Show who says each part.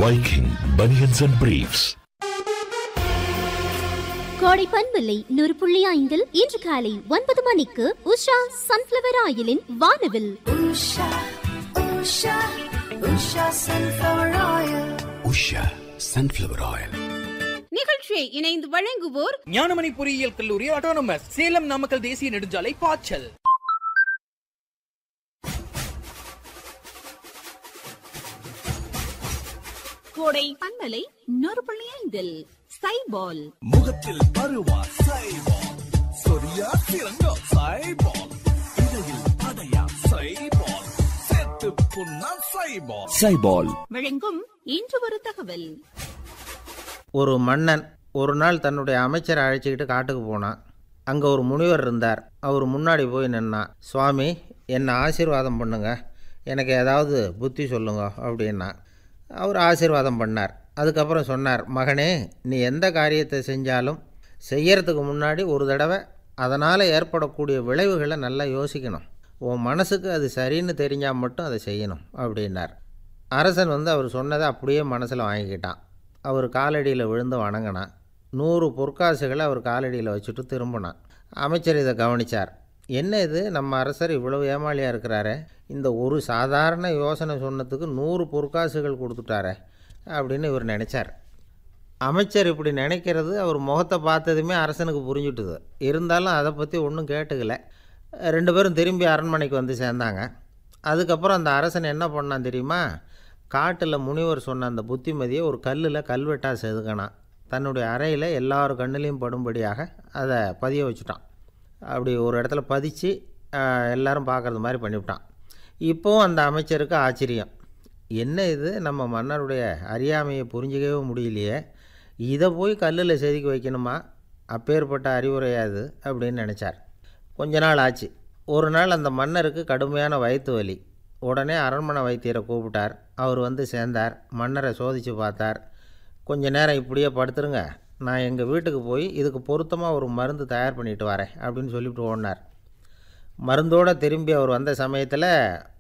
Speaker 1: Viking Bunions and Briefs.
Speaker 2: கோடை பண்பில்லை நூறு புள்ளி ஐந்தில் இன்று காலை ஒன்பது மணிக்கு உஷா சன்ஃபிளவர் ஆயிலின் வானவில்
Speaker 3: Usha, Usha, Usha sunflower oil.
Speaker 4: Usha sunflower oil
Speaker 5: நிகழ்ச்சியை இணைந்து வழங்குவோர்
Speaker 6: ஞானமணி பொறியியல் கல்லூரி ஆட்டோனமஸ் சேலம் நாமக்கல் தேசிய நெடுஞ்சாலை பாய்ச்சல்
Speaker 5: கோடை பண்பலை நூறு புள்ளி ஐந்தில் சைபால்
Speaker 7: முகத்தில் பருவா சைபால் சொரியா சிறங்கோ சைபால் இடையில் அடையா சைபால் செத்து புண்ணா சைபால்
Speaker 4: சைபால்
Speaker 5: வழங்கும் இன்று ஒரு தகவல்
Speaker 8: ஒரு மன்னன் ஒரு நாள் தன்னுடைய அமைச்சரை அழைச்சிக்கிட்டு காட்டுக்கு போனான் அங்கே ஒரு முனிவர் இருந்தார் அவர் முன்னாடி போய் நின்னான் சுவாமி என்னை ஆசீர்வாதம் பண்ணுங்க எனக்கு ஏதாவது புத்தி சொல்லுங்க அப்படின்னா அவர் ஆசீர்வாதம் பண்ணார் அதுக்கப்புறம் சொன்னார் மகனே நீ எந்த காரியத்தை செஞ்சாலும் செய்யறதுக்கு முன்னாடி ஒரு தடவை அதனால் ஏற்படக்கூடிய விளைவுகளை நல்லா யோசிக்கணும் உன் மனசுக்கு அது சரின்னு தெரிஞ்சால் மட்டும் அதை செய்யணும் அப்படின்னார் அரசன் வந்து அவர் சொன்னதை அப்படியே மனசில் வாங்கிக்கிட்டான் அவர் காலடியில் விழுந்து வணங்கினான் நூறு பொற்காசுகளை அவர் காலடியில் வச்சுட்டு திரும்பினான் அமைச்சர் இதை கவனித்தார் என்ன இது நம்ம அரசர் இவ்வளவு ஏமாளியாக இருக்கிறாரே இந்த ஒரு சாதாரண யோசனை சொன்னதுக்கு நூறு பொற்காசுகள் கொடுத்துட்டாரே அப்படின்னு இவர் நினச்சார் அமைச்சர் இப்படி நினைக்கிறது அவர் முகத்தை பார்த்ததுமே அரசனுக்கு புரிஞ்சுட்டுது இருந்தாலும் அதை பற்றி ஒன்றும் கேட்டுக்கல ரெண்டு பேரும் திரும்பி அரண்மனைக்கு வந்து சேர்ந்தாங்க அதுக்கப்புறம் அந்த அரசன் என்ன பண்ணான் தெரியுமா காட்டில் முனிவர் சொன்ன அந்த புத்திமதியை ஒரு கல்லில் கல்வெட்டாக செதுக்கினான் தன்னுடைய அறையில் எல்லார் கண்ணிலையும் படும்படியாக அதை பதிய வச்சுட்டான் அப்படி ஒரு இடத்துல பதிச்சு ஆஹ், எல்லாரும் பார்க்குறது மாதிரி பண்ணிவிட்டான் இப்போவும் அந்த அமைச்சருக்கு ஆச்சரியம் என்ன இது நம்ம மன்னருடைய அறியாமையை புரிஞ்சிக்கவே முடியலையே இதை போய் கல்லில் செதுக்கி வைக்கணுமா அப்பேற்பட்ட அறிவுரையாது அப்படின்னு நினச்சார் கொஞ்ச நாள் ஆச்சு ஒரு நாள் அந்த மன்னருக்கு கடுமையான வயிற்று வலி உடனே அரண்மனை வைத்தியரை கூப்பிட்டார் அவர் வந்து சேர்ந்தார் மன்னரை சோதித்து பார்த்தார் கொஞ்ச நேரம் இப்படியே படுத்துருங்க நான் எங்கள் வீட்டுக்கு போய் இதுக்கு பொருத்தமாக ஒரு மருந்து தயார் பண்ணிட்டு வரேன் அப்படின்னு சொல்லிவிட்டு ஓடினார் மருந்தோடு திரும்பி அவர் வந்த சமயத்தில்